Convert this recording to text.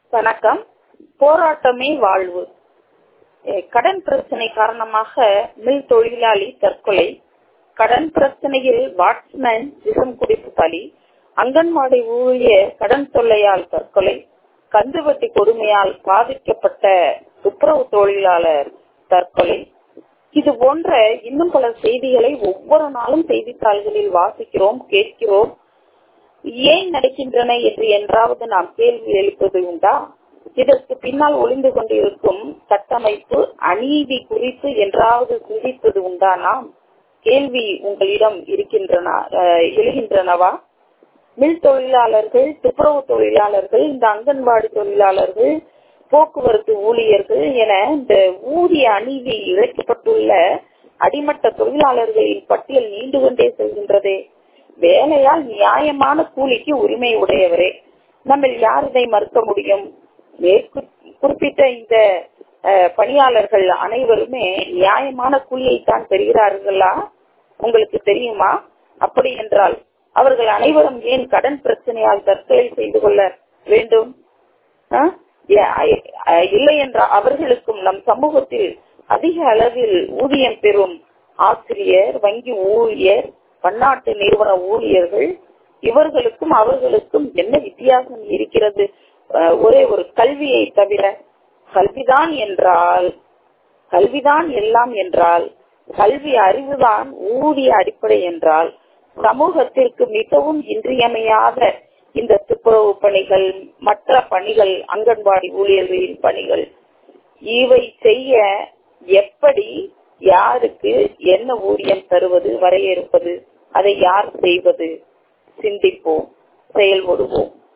வணக்கம் போராட்டமே வாழ்வு அஹ் கடன் பிரச்சனை காரணமாக மில் தொழிலாளி தற்கொலை கடன் பிரச்சனையில் வாட்ஸ்மேன் விஷம் குடித்து பலி அங்கன்வாடி ஊழியர் கடன் தொல்லையால் தற்கொலை கந்துவட்டி கொடுமையால் பாதிக்கப்பட்ட துப்புரவு தொழிலாளர் தற்கொலை இது போன்ற இன்னும் பல செய்திகளை ஒவ்வொரு நாளும் செய்தித்தாள்களில் வாசிக்கிறோம் கேட்கிறோம் ஏன் நடக்கின்றன என்று என்றாவது நாம் கேள்வி எழுப்பது உண்டா இதற்கு பின்னால் ஒளிந்து கொண்டிருக்கும் கட்டமைப்பு அநீதி குறித்து என்றாவது சிந்திப்பது உண்டா நாம் கேள்வி உங்களிடம் இருக்கின்றன அஹ், எழுகின்றனவா மில் தொழிலாளர்கள் துப்புரவு தொழிலாளர்கள் இந்த அங்கன்வாடி தொழிலாளர்கள் போக்குவரத்து ஊழியர்கள் என இந்த ஊதிய அநீதி இழைக்கப்பட்டுள்ள அடிமட்ட தொழிலாளர்களின் பட்டியல் நீண்டு கொண்டே செல்கின்றதே வேலையால் நியாயமான கூலிக்கு உரிமை உடையவரே நம்ம யார் இதை மறுக்க முடியும் மேற்கு குறிப்பிட்ட இந்த அஹ், பணியாளர்கள் அனைவருமே நியாயமான கூலியைத்தான் பெறுகிறார்களா உங்களுக்கு தெரியுமா அப்படி என்றால் அவர்கள் அனைவரும் ஏன் கடன் பிரச்சனையால் தற்கொலை செய்து கொள்ள வேண்டும் ஆ? ஏ- அ- இல்லை என்றால் அவர்களுக்கும் நம் சமூகத்தில் அதிக அளவில் ஊதியம் பெறும் ஆசிரியர் வங்கி ஊழியர் பன்னாட்டு நிறுவன ஊழியர்கள் இவர்களுக்கும் அவர்களுக்கும் என்ன வித்தியாசம் இருக்கிறது அஹ், ஒரே ஒரு கல்வியை தவிர கல்விதான் என்றால் கல்விதான் எல்லாம் என்றால் கல்வி அறிவுதான் ஊதிய அடிப்படை என்றால் சமூகத்திற்கு மிகவும் இன்றியமையாத இந்த துப்புரவு பணிகள் மற்ற பணிகள் அங்கன்வாடி ஊழியர்களின் பணிகள் இவை செய்ய எப்படி யாருக்கு என்ன ஊதியம் தருவது வரையறுப்பது அதை யார் செய்வது சிந்திப்போம் செயல்படுவோம்